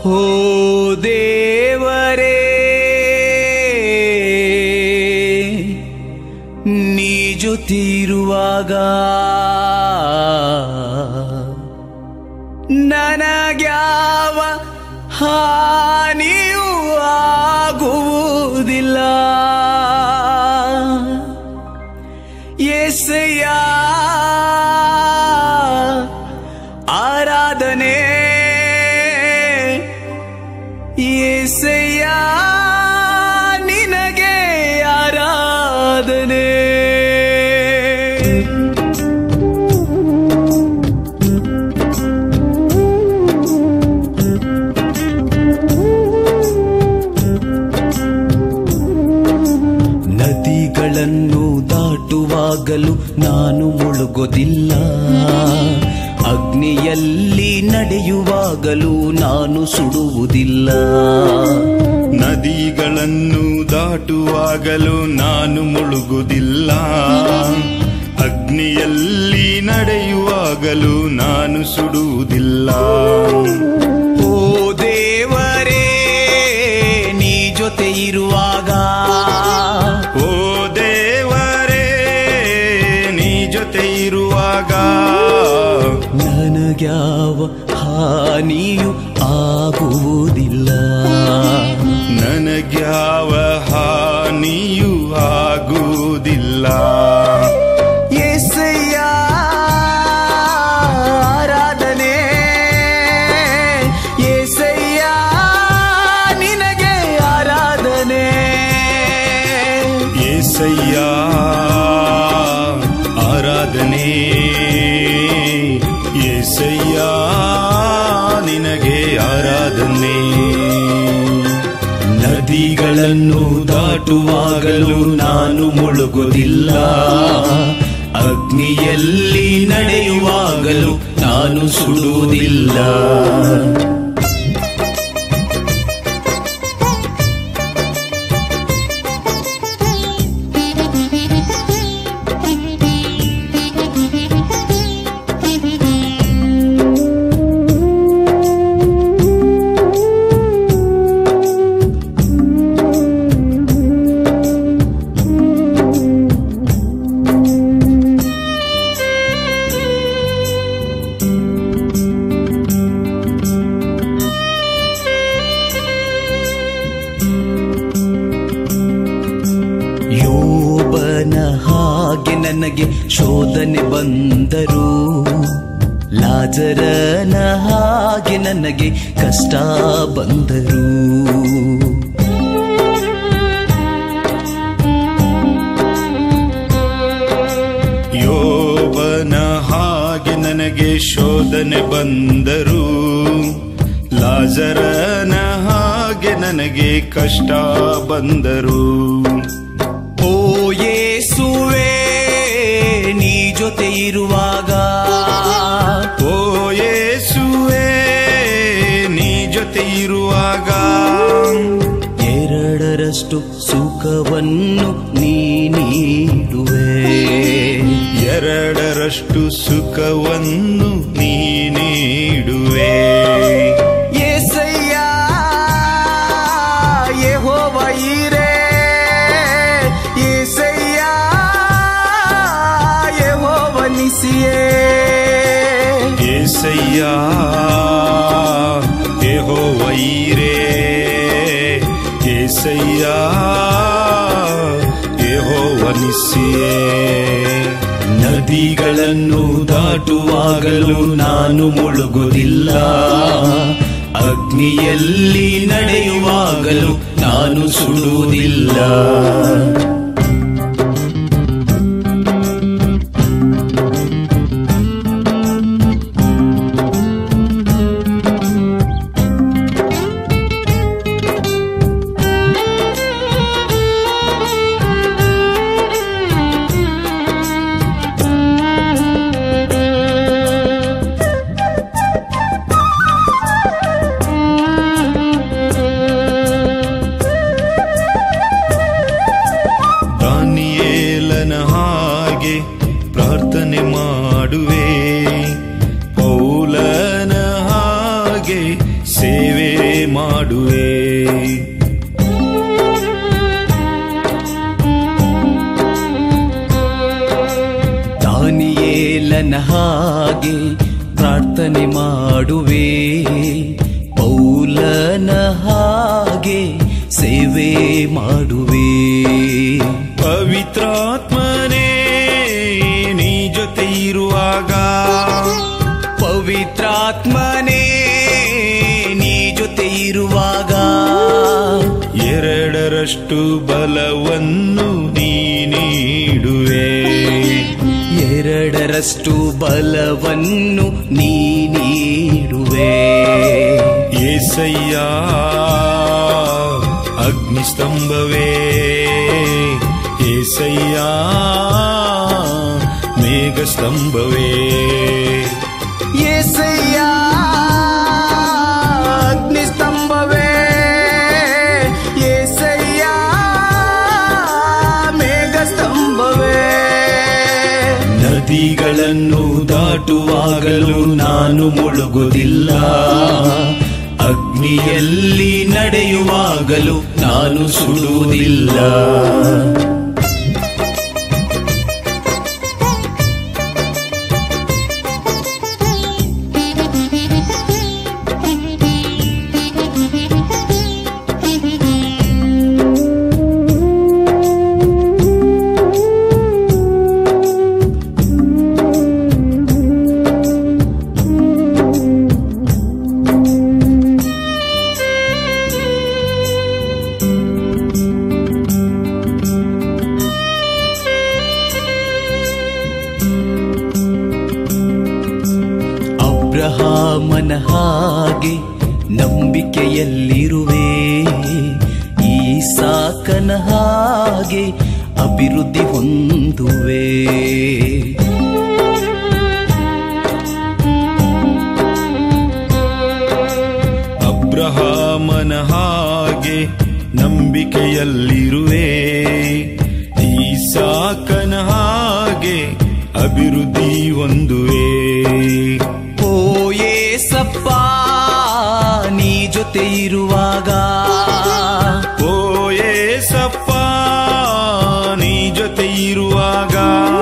ಹೋ ದೇವರೇ ನೀ ಜೊತಿರುವಾಗ ನನಗ್ಯಾವ ಹಾನಿಯೂ ಆಗುವುದಿಲ್ಲ ಎಸೆಯ ಆರಾಧನೆ ಎಸೆಯ ನಿನಗೆ ಆರಾಧನೆ ನದಿಗಳನ್ನು ದಾಟುವಾಗಲೂ ನಾನು ಮುಳುಗೋದಿಲ್ಲ ಅಗ್ನಿಯಲ್ಲಿ ನಡೆಯುವಾಗಲೂ ನಾನು ಸುಡುವುದಿಲ್ಲ ನದಿಗಳನ್ನು ದಾಟುವಾಗಲೂ ನಾನು ಮುಳುಗುವುದಿಲ್ಲ ಅಗ್ನಿಯಲ್ಲಿ ನಡೆಯುವಾಗಲೂ ನಾನು ಸುಡುವುದಿಲ್ಲ ಓ ದೇವರೇ ನೀ ಜೊತೆ ಇರುವಾಗ ಓ ದೇವರೇ ನೀ ಜೊತೆ ಇರುವಾಗ ನನಗ್ಯಾವ ಹಾನಿಯು ಆಗುವುದಿಲ್ಲ ನನಗ್ಯಾವ ಹಾನಿಯೂ ಆಗುವುದಿಲ್ಲ ಎಸೆಯ ಆರಾಧನೆ ಎಸೆಯ ನಿನಗೆ ಆರಾಧನೆ ಏಸಯ್ಯ ಆರಾಧನೆ ಏಸಯ್ಯ ನಿನಗೆ ಆರಾಧನೆ ನದಿಗಳನ್ನು ದಾಟುವಾಗಲೂ ನಾನು ಮುಳುಗುವುದಿಲ್ಲ ಅಗ್ನಿಯಲ್ಲಿ ನಡೆಯುವಾಗಲೂ ನಾನು ಸುಡುವುದಿಲ್ಲ ಯೋಬನ ಹಾಗೆ ನನಗೆ ಶೋಧನೆ ಬಂದರು ಲಾಜರನ ಹಾಗೆ ನನಗೆ ಕಷ್ಟ ಬಂದರು ಯೋಬನ ಹಾಗೆ ನನಗೆ ಶೋಧನೆ ಬಂದರು ಲಾಜರನ ಹಾಗೆ ನನಗೆ ಕಷ್ಟ ಬಂದರು ಓ ಯೇಸುವೆ ನೀ ಜೊತೆ ಇರುವಾಗ ಓ ಯೇಸುವೆ ನೀ ಜೊತೆ ಇರುವಾಗ ಎರಡರಷ್ಟು ಸುಖವನ್ನು ನೀ ನೀಡುವೆ ಎರಡರಷ್ಟು ಸುಖವನ್ನು ನೀ ನೀಡುವೆ ಏಸಯ್ಯ ಯೆಹೋವ ಈರೇ ಏಸಯ್ಯ ಯೆಹೋವ ನಿಸಿಯೇ ಏಸಯ್ಯ ಯೆಹೋವೈರೇ ಏಸಯ್ಯ ಯೆಹೋವನಿಸಿಯೇ ನದಿಗಳನ್ನು ದಾಟುವಾಗಲೂ ನಾನು ಮುಳುಗುವುದಿಲ್ಲ ಅಗ್ನಿಯಲ್ಲಿ ನಡೆಯುವಾಗಲೂ ನಾನು ಸುಡುವುದಿಲ್ಲ ದಾನಿಯೇಲನ ಹಾಗೆ ಪ್ರಾರ್ಥನೆ ಮಾಡುವೆ ಪೌಲನ ಹಾಗೆ ಸೇವೆ ಮಾಡುವೆ ಪವಿತ್ರಾತ್ಮನೇ ನೀ ಜೊತೆ ಇರುವಾಗ ಪವಿತ್ರಾತ್ಮನೇ ನೀ ಜೊತೆ ಇರುವಾಗ ಎರಡರಷ್ಟು ಬಲವನ್ನು ನೀ ನೀಡುವೆ ಎರಡರಷ್ಟು ಬಲವನ್ನು ನೀ ನೀಡುವೆ ಏಸಯ್ಯ ಅಗ್ನಿಸ್ತಂಭವೇ ಏಸಯ್ಯ ಮೇಘಸ್ತಂಭವೇ ಏಸಯ್ಯ ಅಗ್ನಿಸ್ತಂಭವೇ ಏಸಯ್ಯ ಮೇಘಸ್ತಂಭವೇ ನದಿಗಳನ್ನು ದಾಟುವಾಗಲೂ ನಾನು ಮುಳುಗುವುದಿಲ್ಲ ಅಗ್ನಿಯಲ್ಲಿ ನಡೆಯುವಾಗಲೂ ನಾನು ಸುಡುವುದಿಲ್ಲ ಅಬ್ರಹಾಮನ ಹಾಗೆ ನಂಬಿಕೆಯಲ್ಲಿರುವೆ ಈ ಸಾಕನ ಹಾಗೆ ಅಭಿವೃದ್ಧಿ ಹೊಂದುವೆ ಅಬ್ರಹಾಮನ ಹಾಗೆ ನಂಬಿಕೆಯಲ್ಲಿರುವೆ ಈ ಸಾಕನ ಹಾಗೆ ಅಭಿವೃದ್ಧಿ ಹೊಂದುವೆ ಓ ಏಸಪ್ಪ ನೀ ಜೊತೆ ಇರುವಾಗ ಓ ಏಸಪ್ಪ ನೀ ಜೊತೆ ಇರುವಾಗ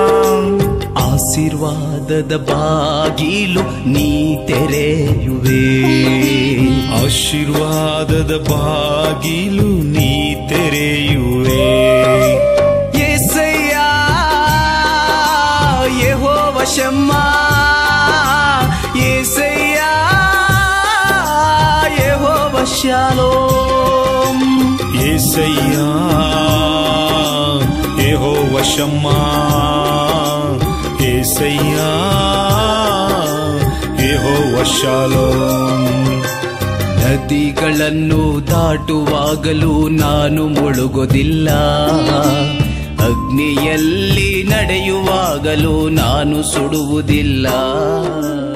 ಆಶೀರ್ವಾದದ ಬಾಗಿಲು ನೀ ತೆರೆಯುವೆ ಆಶೀರ್ವಾದದ ಬಾಗಿಲು ನೀ ತೆರೆಯುವೆ ಏಸಯ್ಯ ಯೆಹೋವ ಶಮ್ಮ ಏಸಯ್ಯ ಯೆಹೋವ ಶಾಲೋಮ್ ಏಸಯ್ಯ ಏಹೋ ವಶಮ್ಮ ಏಸಯ್ಯ ಏಹೋ ವಶಾಲೋ ನದಿಗಳನ್ನು ದಾಟುವಾಗಲೂ ನಾನು ಮುಳುಗೋದಿಲ್ಲ ಅಗ್ನಿಯಲ್ಲಿ ನಡೆಯುವಾಗಲೂ ನಾನು ಸುಡುವುದಿಲ್ಲ